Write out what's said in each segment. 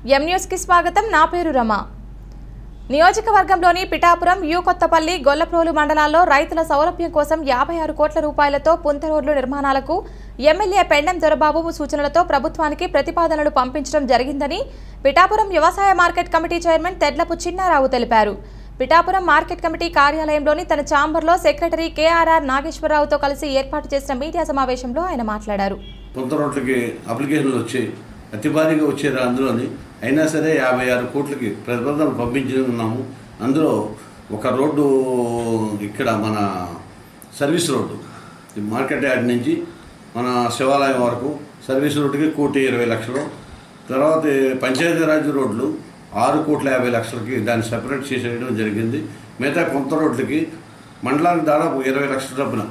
ఎం న్యూస్కి స్వాగతం నా పేరు రమ నియోజకవర్గంలోని పిఠాపురం యు కొత్తపల్లి గొల్లప్రోలు మండలాల్లో రైతుల సౌలభ్యం కోసం యాభై ఆరు కోట్ల రూపాయలతో పుంత రోడ్లు నిర్మాణాలకు ఎమ్మెల్యే పెండెం దొరబాబు సూచనలతో ప్రభుత్వానికి ప్రతిపాదనలు పంపించడం జరిగిందని పిఠాపురం వ్యవసాయ market committee chairman Tedlapu Chinnarao తెలిపారు పిఠాపురం మార్కెట్ కమిటీ కార్యాలయంలోని తన ఛాంబర్లో సెక్రటరీ కేఆర్ఆర్ నాగేశ్వరరావుతో కలిసి ఏర్పాటు చేసిన మీడియా సమావేశంలో ఆయన మాట్లాడారు సొంత రోడ్లకి అప్లికేషన్లు వచ్చాయి అతి భారీగా వచ్చారు అందులోని అయినా సరే యాభై ఆరు కోట్లకి ప్రతిపాదనలు పంపించి ఉన్నాము అందులో ఒక రోడ్డు ఇక్కడ మన సర్వీస్ రోడ్డు ఈ మార్కెట్ యార్డ్ నుంచి మన శివాలయం వరకు సర్వీస్ రోడ్డుకి కోటి ఇరవై లక్షలు తర్వాత పంచాయతీరాజ్ రోడ్లు ఆరు కోట్ల యాభై లక్షలకి దాన్ని సెపరేట్ చేసేయడం జరిగింది మిగతా కొంత రోడ్లకి మండలానికి దాదాపు ఇరవై లక్షల చొప్పున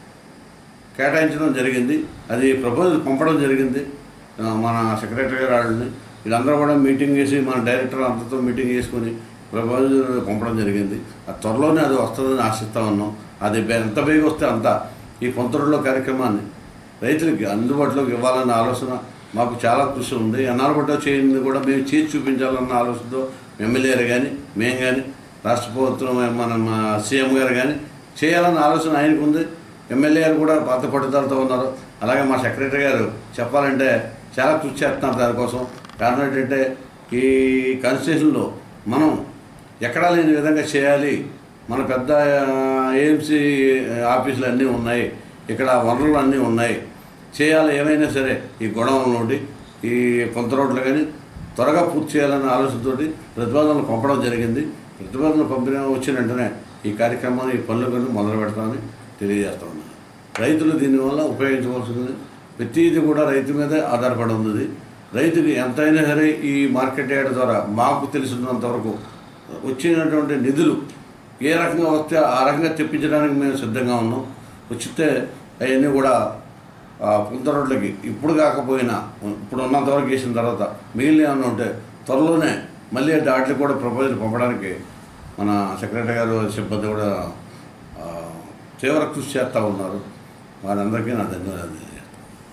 కేటాయించడం జరిగింది అది ప్రపోజల్ పంపడం జరిగింది ఆ, మన సెక్రటరీ గారు వాళ్ళని వీళ్ళందరూ కూడా మీటింగ్ చేసి మన డైరెక్టర్ అంతతో మీటింగ్ చేసుకొని ప్రపోజల్ పంపడం జరిగింది అది త్వరలోనే అది వస్తుందని ఆశిస్తా ఉన్నాం అది బే- ఎంత బేగ వస్తే అంత ఈ పొంతరులో కార్యక్రమాన్ని రైతులకి అందుబాటులోకి ఇవ్వాలన్న ఆలోచన మాకు చాలా కృషి ఉంది ఎన్నాళ్ళు పట్టో చేయింది కూడా మేము చేసి చూపించాలన్న ఆలోచనతో ఎమ్మెల్యేలు కానీ మేము కానీ రాష్ట్ర ప్రభుత్వం మన మా సీఎం గారు కానీ చేయాలన్న ఆలోచన ఆయనకు ఉంది ఎమ్మెల్యేలు కూడా పాత పట్టుదలతో ఉన్నారు అలాగే మా సెక్రటరీ గారు చెప్పాలంటే చాలా కృషి చేస్తున్నారు దానికోసం కారణం ఏంటంటే ఈ కాన్స్టిట్యూషన్లో మనం ఎక్కడా లేని విధంగా చేయాలి మన పెద్ద ఏఎంసీ ఆఫీసులు అన్నీ ఉన్నాయి ఇక్కడ వనరులు అన్నీ ఉన్నాయి చేయాలి ఏమైనా సరే ఈ గొడవల నుండి ఈ కొంత రోడ్లు కానీ త్వరగా పూర్తి చేయాలన్న ఆలోచనతోటి ప్రతిపాదనలు పంపడం జరిగింది ప్రతిపాదనలు పంపిన వచ్చిన వెంటనే ఈ కార్యక్రమాన్ని ఈ పనులు కానీ మొదలు పెడతామని తెలియజేస్తా ఉన్నాను రైతులు దీనివల్ల ఉపయోగించవలసింది ప్రతిదీ కూడా రైతు మీదే ఆధారపడి ఉంది రైతుకి ఎంతైనా సరే ఈ మార్కెట్ యార్డ్ ద్వారా మాకు తెలిసినంత వరకు వచ్చినటువంటి నిధులు ఏ రకంగా వస్తే ఆ రకంగా తెప్పించడానికి మేము సిద్ధంగా ఉన్నాం వచ్చితే అవన్నీ కూడా ఆ, పుంత రోడ్లకి ఇప్పుడు కాకపోయినా ఇప్పుడు ఉన్నంత వరకు వేసిన తర్వాత మిగిలిన ఏమైనా ఉంటే త్వరలోనే మళ్ళీ వాటికి కూడా ప్రపోజల్ పంపడానికి మన సెక్రటరీ గారు సిబ్బంది కూడా ఆ, తీవ్ర కృషి చేస్తూ ఉన్నారు వారందరికీ నా ధన్యవాదాలు తెలియజేస్తాను.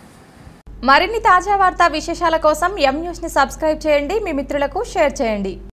మరిన్ని తాజా వార్తా విశేషాల కోసం ఎం న్యూస్ని సబ్స్క్రైబ్ చేయండి మీ మిత్రులకు షేర్ చేయండి